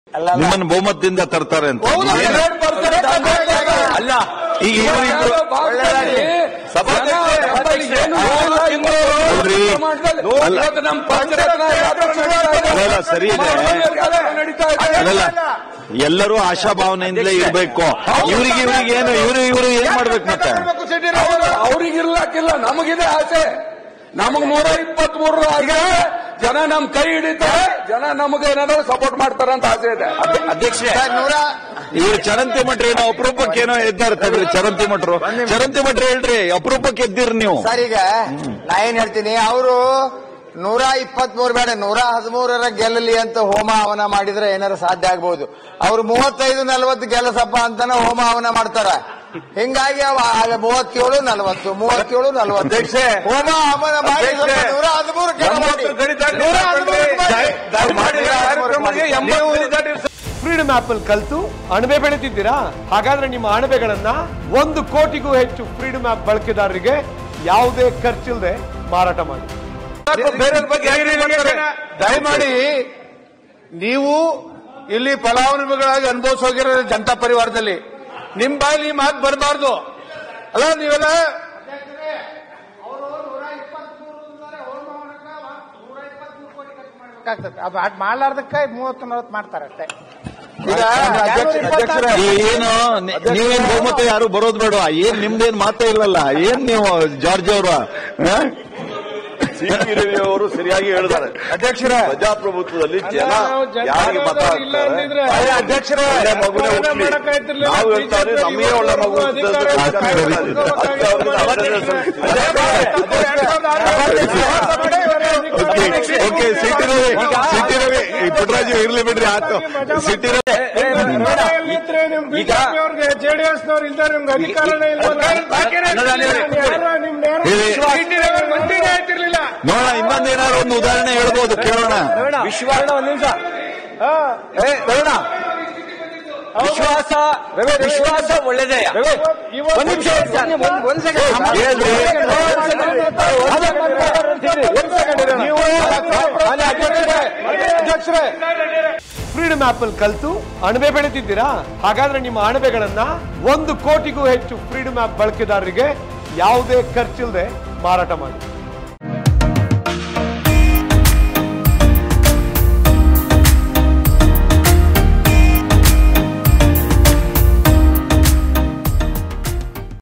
ನಿಮ್ಮನ್ನ ಬಹುಮತದಿಂದ ತರ್ತಾರೆ ಅಂತ ಹೌದು, ಏನು? ಎರಡು ಬರ್ತಾರೆ, ತಗೊಳ್ಳಿ. ಅಲ್ಲ ಈಗ ಇವ್ರು ಇಬ್ರು ಭಾಗದಲ್ಲಿ ಸಭಾಧ್ಯಕ್ಷರೇ, ಜನ ನಮ್ಮಲ್ಲಿ ಏನು ನೂರು ಇಲ್ಲ, ತಿಂಗಳು ನೋಡ್ರಿ. ಸಮಾಜದಲ್ಲಿ ಅಲ್ಲ. ಇವತ್ತು ನಮ್ಮ ಪಂಚರತ್ನ ಯಾತ್ರೆ ನಡೀತಾ ಇದೆ. ಅಲ್ಲ, ಸರಿ ಇದೆ. ಮಹಾಮಾನ್ಯರ ಯಾತ್ರೆ ನಡೀತಾ ಇದೆ. ಅಲ್ಲಲ್ಲ ಎಲ್ಲರೂ ಆಶಾಭಾವನೆಯಿಂದಲೇ ಇರ್ಬೇಕು ಇವ್ರಿಗೆ ಇವ್ರಿಗೆ ಏನು ಇವ್ರು ಇವ್ರು ಏನ್ ಮಾಡ್ಬೇಕು ಮತ್ತೆ ಅವ್ರು- ಅವ್ರಿಗಿರ್ಲಕ್ಕಿಲ್ಲ ನಮಗಿದೆ ಆಸೆ ನಮಗ್ ನೂರ ಇಪ್ಪತ್ತ್ ಮೂರು ಆಗಿದೆ ಜನ ನಮ್ ಕೈ ಹಿಡಿತಾರೆ ಜನ ನಮಗೆ ಏನಾದ್ರು ಸಪೋರ್ಟ್ ಮಾಡ್ತಾರೆ ಅಂತ ಆಸೆ ಇದೆ ಅಧ್ಯಕ್ಷರೇ ನೂರ ಇವ್ರು ಚರಂತಿ ಮಟ್ರ ಏನೋ ಅಪರೂಪಕ್ಕೆ ಏನೋ ಎದ್ದಾರ ತಡ್ರಿ ಚರಂತಿ ಮಟ್ರು ಚರಂತಿ ಮಟ್ರ ಹೇಳ್ರಿ ಅಪರೂಪಕ್ಕೆ ಎದ್ದಿರಿ ನೀವು ಸರ್ ಈಗ ನಾ ಏನ್ ಹೇಳ್ತೀನಿ ಅವರು ನೂರ ಇಪ್ಪತ್ತ್ ಮೂರು ಬೇಡ ನೂರ ಹದಿಮೂರರ ಗೆಲ್ಲಲಿ ಅಂತ ಹೋಮ ಹವನ ಮಾಡಿದ್ರೆ ಏನಾರ ಸಾಧ್ಯ ಆಗ್ಬಹುದು ಅವ್ರು ಮೂವತ್ತೈದು ನಲವತ್ತು ಗೆಲ್ಲಸಪ್ಪ ಅಂತಾನೆ ಹೋಮ ಹವನ ಮಾಡ್ತಾರ ಹಿಂಗಾಗಿ ಅವ ಆಗ ಮೂವತ್ತೇಳು ನಲವತ್ತು ಮೂವತ್ತೇಳು ನಲವತ್ತು ಅಧ್ಯಕ್ಷೆ. ಹೋಮ ಹವನ ಮಾಡಿ ಅಧ್ಯಕ್ಷೆ. ಸ್ವಲ್ಪ ನೂರ ಹದಿಮೂರು ಗೆಲ್ಲ ಮಾಡಿ. ಎಂಬತ್ತು ಗಡಿ ದಾಟಿ ನೂರ ಹದಿಮೂರು ಮಾಡಿ. ಮಾಡಿದ ಕಾರ್ಯಕ್ರಮಕ್ಕೆ ಎಂಬತ್ತು ಗಡಿ ದಾಟಿ ಫ್ರೀಡಮ್ ಆಪ್ ಅಲ್ಲಿ ಕಲ್ತು ಅಣಬೆ ಬೆಳೆತಿದ್ದೀರಾ ಹಾಗಾದ್ರೆ ನಿಮ್ಮ ಅಣಬೆಗಳನ್ನ ಒಂದು ಕೋಟಿಗೂ ಹೆಚ್ಚು ಫ್ರೀಡಮ್ ಆಪ್ ಬಳಕೆದಾರರಿಗೆ ಯಾವುದೇ ಖರ್ಚಿಲ್ಲದೆ ಮಾರಾಟ ಮಾಡಿ ಬೇರೆಯವ್ರ ಬಗ್ಗೆ ಹೇಗೆ ಮಾತಾಡ್ತಾರೆ? ದಯಮಾಡಿ ನೀವು ಇಲ್ಲಿ ಫಲಾನುಭವಿಗಳಾಗಿ ಅನುಭವಿಸೋಗಿರೋ ಜನತಾ ಪರಿವಾರದಲ್ಲಿ ನಿಮ್ ಬಾಯಲ್ಲಿ ಈ ಮಾತು ಬರಬಾರ್ದು ಅಲ್ಲ ನೀವೆಲ್ಲ ಅದ್ ಮಾಡ್ಲಾರ್ದಕ್ಕ ಮೂವತ್ತು ನಲವತ್ತು ಮಾಡ್ತಾರೆ ಅಷ್ಟೇ ಈಗ ಅಧ್ಯಕ್ಷ- ಅಧ್ಯಕ್ಷರೇ ಈ ಏನು ನಿ- ನೀವೇನ್ ಬಹುಮತ ಯಾರು ಬರೋದ್ ಬೇಡ ಏನ್ ನಿಮ್ದೇನ್ ಮಾತೇ ಇಲ್ಲಲ್ಲ ಏನ್ ನೀವು ಜಾರ್ಜ್ ಅವರು ಅವರು ಸರಿಯಾಗಿ ಹೇಳಿದ್ದಾರೆ ಅಧ್ಯಕ್ಷರೇ ಪ್ರಜಾಪ್ರಭುತ್ವದಲ್ಲಿ ಜನ ಯಾರಿಗೆ ಮತ ಹಾಕ್ತಾರೆ ಅಯ್ಯ, ಅಧ್ಯಕ್ಷರೇ ಒಳ್ಳೆ ಮಗುನೇ ಹುಟ್ಲಿ. ನಾವು ಹೇಳ್ತಾರೆ ನಮಗೆ ಒಳ್ಳೆ ಮಗು ಹುಟ್ಟಿದೆ ಅಂತ ಜನ ಹೇಳ್ತಾರೆ. ಅದಕ್ಕೆ ಅವ್ರಿಗೆ ಅಭಿನಂದನೆ ಸಲ್ಲಿಸ್ತೀನಿ. Okay CT Ravi CT Ravi ಈ ಪುಟ್ಟರಾಜು ಇರ್ಲಿ ಬಿಡ್ರಿ ಆತು ಸಿಟಿ ರವಿ ಈಗ ಜೆಡಿಎಸ್ ನವ್ರು ಇಲ್ದಾರೆ ನಿಮ್ಗೆ ಅಧಿಕಾರನೇ ಹೇಳಿ ನೋಡೋಣ ಇನ್ನೊಂದೇನಾದ್ರು ಒಂದು ಉದಾಹರಣೆ ಹೇಳ್ಬೋದು ಕೇಳೋಣ ವಿಶ್ವಾಸ ಒಂದ್ ನಿಮಿಷ ಏ ರವೀಣ ವಿಶ್ವಾಸ ವಿಶ್ವಾಸ ಒಳ್ಳೇದೇ ಒಂದ್ ನಿಮಿಷ ಒಂದ್ ಸೆಕೆಂಡ್ ಹೇಳ್ರಿ ಫ್ರೀಡಮ್ ಆಪ್ ಅಲ್ಲಿ ಕಲ್ತು ಅಣಬೆ ಬೆಳೆತಿದ್ದೀರಾ ಹಾಗಾದ್ರೆ ನಿಮ್ಮ ಅಣಬೆಗಳನ್ನ ಒಂದು ಕೋಟಿಗೂ ಹೆಚ್ಚು ಫ್ರೀಡಮ್ ಆಪ್ ಬಳಕೆದಾರರಿಗೆ ಯಾವುದೇ ಖರ್ಚಿಲ್ಲದೆ ಮಾರಾಟ ಮಾಡಿ